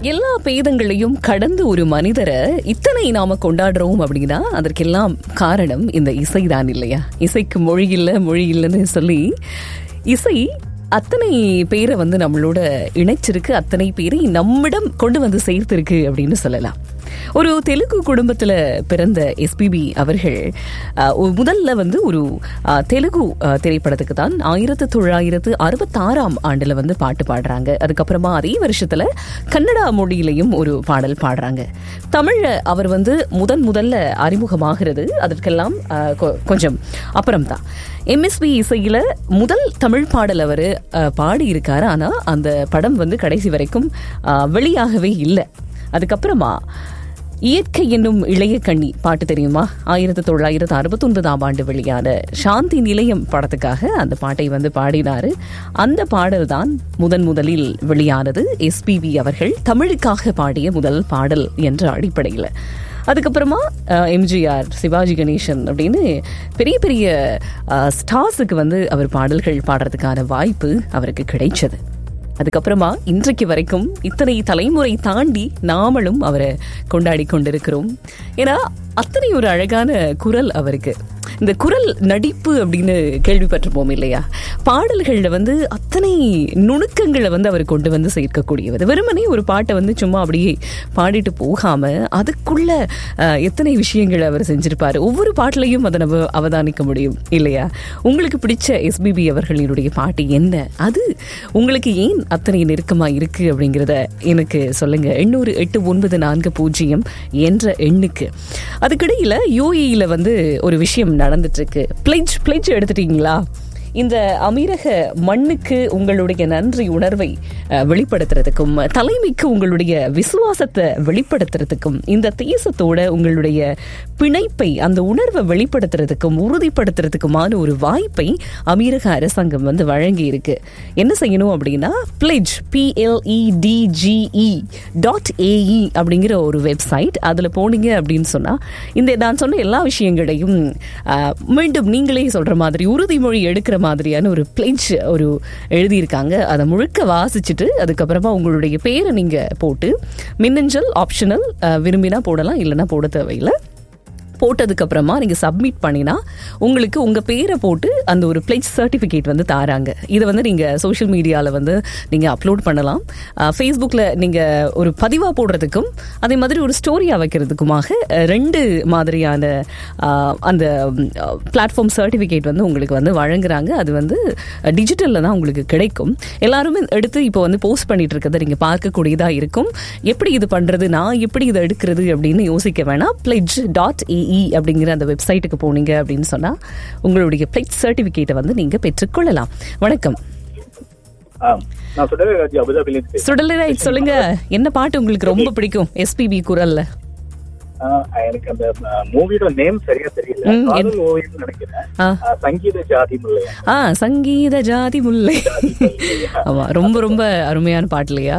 எல்லா பேதங்களையும் கடந்து ஒரு மனிதரை இத்தனை நாம கொண்டாடுறோம் அப்படின்னா அதற்கெல்லாம் காரணம் இந்த இசைதான் இல்லையா இசைக்கு மொழி இல்லை மொழி இல்லைன்னு சொல்லி இசை அத்தனை பேரை வந்து நம்மளோட இணைச்சிருக்கு அத்தனை பேரை நம்மிடம் கொண்டு வந்து சேர்த்திருக்கு அப்படின்னு சொல்லலாம் ஒரு தெலுங்கு குடும்பத்தில் பிறந்த எஸ்பிபி அவர்கள் அஹ், ஒரு முதல்ல வந்து ஒரு அஹ், தெலுங்கு அஹ், திரைப்படத்துக்கு தான் ஆயிரத்து தொள்ளாயிரத்து அறுபத்தாறாம் ஆண்டுல வந்து பாட்டு பாடுறாங்க அதுக்கப்புறமா அதே வருஷத்துல கன்னடா மொழியிலையும் ஒரு பாடல் பாடுறாங்க தமிழ்ல அவர் வந்து முதன் முதல்ல அறிமுகமாகிறது அதற்கெல்லாம் அஹ், கொ- கொஞ்சம் அப்புறம்தான் எம்எஸ்பி இசையில முதல் தமிழ் பாடல் அவர் பாடி இருக்காரு ஆனா அந்த படம் வந்து கடைசி வரைக்கும் அஹ், வெளியாகவே இல்லை அதுக்கப்புறமா இயற்கை என்னும் இளைய கண்ணி பாட்டு தெரியுமா ஆயிரத்தி தொள்ளாயிரத்து அறுபத்தி ஒன்பதாம் ஆண்டு வெளியான சாந்தி நிலையம் படத்துக்காக அந்த பாட்டை வந்து பாடினாரு அந்த பாடல் தான் முதன் முதலில் வெளியானது எஸ்பிபி அவர்கள் தமிழுக்காக பாடிய முதல் பாடல் என்ற அடிப்படையில் அதுக்கப்புறமா அஹ், எம்ஜிஆர் சிவாஜி கணேசன் அப்படின்னு பெரிய பெரிய அஹ், ஸ்டார்ஸுக்கு வந்து அவர் பாடல்கள் பாடுறதுக்கான வாய்ப்பு அவருக்கு கிடைச்சது அதுக்கப்புறமா இன்றைக்கு வரைக்கும் இத்தனை தலைமுறை தாண்டி நாமளும் அவரை கொண்டாடி கொண்டிருக்கிறோம் ஏன்னா அத்தனை ஒரு அழகான குரல் அவருக்கு இந்த குரல் நடிப்பு அப்படின்னு கேள்விப்பட்டிருப்போம் இல்லையா பாடல்களில் வந்து அத்தனை நுணுக்கங்களை வந்து அவர் கொண்டு வந்து சேர்க்கக்கூடியவர் வெறுமனே ஒரு பாட்டை வந்து சும்மா அப்படியே பாடிட்டு போகாம அதுக்குள்ள அஹ், எத்தனை விஷயங்களை அவர் செஞ்சிருப்பாரு ஒவ்வொரு பாட்டிலையும் அதை நம்ம அவதானிக்க முடியும் இல்லையா உங்களுக்கு பிடிச்ச எஸ்பிபி அவர்களினுடைய பாட்டு என்ன அது உங்களுக்கு ஏன் அத்தனை நெருக்கமா இருக்கு அப்படிங்கிறத எனக்கு சொல்லுங்க எண்ணூறு எட்டு ஒன்பது நான்கு பூஜ்ஜியம் என்ற எண்ணுக்கு அதுக்கிடையில யூஏஇல வந்து ஒரு விஷயம் நடந்துட்டு இருக்கு பிளெஜ் பிளெஜ் எடுத்துட்டீங்களா இந்த அமீரக மண்ணுக்கு உங்களுடைய நன்றி உணர்வை அஹ், வெளிப்படுத்துறதுக்கும் தலைமைக்கு உங்களுடைய விசுவாசத்தை வெளிப்படுத்துறதுக்கும் இந்த தேசத்தோட உங்களுடைய பிணைப்பை அந்த உணர்வை வெளிப்படுத்துறதுக்கும் உறுதிப்படுத்துறதுக்குமான ஒரு வாய்ப்பை அமீரக அரசாங்கம் வந்து வழங்கி இருக்கு என்ன செய்யணும் அப்படின்னா பிளெஜ் பிஎல்இடிஜிஇ டாட் ஏஇ அப்படிங்கிற ஒரு வெப்சைட் அதில் போனீங்க அப்படின்னு சொன்னா இந்த நான் சொன்ன எல்லா விஷயங்களையும் அஹ், மீண்டும் நீங்களே சொல்ற மாதிரி உறுதிமொழி எடுக்கிற மாதிரியான ஒரு பிளெஜ் ஒரு எழுதியிருக்காங்க அதை முழுக்க வாசிச்சுட்டு அதுக்கப்புறமா உங்களுடைய பேரை நீங்க போட்டு மின்னஞ்சல் ஆப்ஷனல் விரும்பினா போடலாம் இல்லைன்னா போட தேவையில்லை போட்டதுக்கு அப்புறமா நீங்க சப்மிட் பண்ணினா உங்களுக்கு உங்க பேரை போட்டு அந்த ஒரு பிளெஜ் சர்டிபிகேட் வந்து தாராங்க இதை வந்து நீங்க சோஷியல் மீடியால வந்து நீங்க அப்லோட் பண்ணலாம் ஃபேஸ்புக்கில் நீங்க ஒரு பதிவா போடுறதுக்கும் அதே மாதிரி ஒரு ஸ்டோரியா வைக்கிறதுக்குமாக அஹ், ரெண்டு மாதிரியான அஹ், அந்த பிளாட்ஃபார்ம் சர்டிபிகேட் வந்து உங்களுக்கு வந்து வழங்குறாங்க அது வந்து டிஜிட்டலில் தான் உங்களுக்கு கிடைக்கும் எல்லாருமே எடுத்து இப்போ வந்து போஸ்ட் பண்ணிட்டு இருக்கிறத நீங்க பார்க்கக்கூடியதா இருக்கும் எப்படி இது பண்றது நான் எப்படி இதை எடுக்கிறது அப்படின்னு யோசிக்க வேணாம் பிளெஜ் டாட் ஏஇ அப்படிங்கிற அந்த வெப்சைட்டுக்கு போனீங்க அப்படின்னு சொன்னா உங்களுடைய பிளெஜ் சர்டிபிகேட்டை வந்து நீங்க பெற்றுக்கொள்ளலாம் வணக்கம் ஆ, நான் சுடராஜ் அபுதாபிலேருந்து சுடலை சொல்லுங்க என்ன பாட்டு உங்களுக்கு ரொம்ப பிடிக்கும் எஸ்பிபி குரல்ல ஆ, எனக்கு அந்த மூவியோட நேம் சரியா தெரியல ம், காதல் ஓவியம் நினைக்கிறேன் ஆ. ஆ, சங்கீத ஜாதி முல்லையா ஆ சங்கீத ஜாதி முல்லை ஆமா ரொம்ப ரொம்ப அருமையான பாட்டு இல்லையா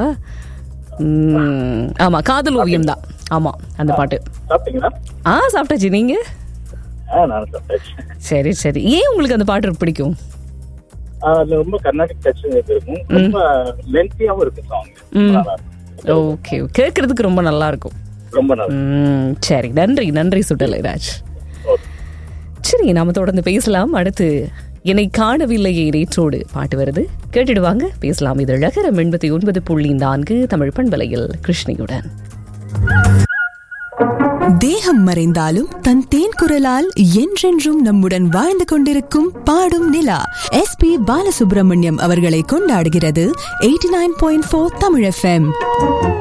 உம், ஆமா காதல் ஓவியம் தான் ஆமா அந்த பாட்டு சாப்பிட்டீங்களா ஆ சாப்பிட்டாச்சு நீங்க ஆ நான் சாப்பிட்டாச்சு சரி சரி ஏன் உங்களுக்கு அந்த பாட்டு பிடிக்கும் ஆ, அதுல ரொம்ப கர்நாடிக் டச் இருக்கும் ரொம்ப லென்த்தியாவும் இருக்கு சாங் ம். நல்லா இருக்கும் ஓகே கேட்கறதுக்கு ரொம்ப நல்லா இருக்கும் ரொம்ப நல்லா உம், சரி நன்றி நன்றி சுடலைராஜ் ஓகே சரி நாம தொடர்ந்து பேசலாம் அடுத்து என்னை காணவில்லையே நேற்றோடு பாட்டு வருது கேட்டுடுவாங்க பேசலாம் இது அழகரம் எண்பத்தி ஒன்பது புள்ளி நான்கு தமிழ் பண்பலையில் கிருஷ்ணியுடன் தேகம் மறைந்தாலும் தன் தேன் குரலால் என்றென்றும் நம்முடன் வாழ்ந்து கொண்டிருக்கும் பாடும் நிலா எஸ் பி பாலசுப்ரமணியம் அவர்களை கொண்டாடுகிறது eighty nine point four Tamil FM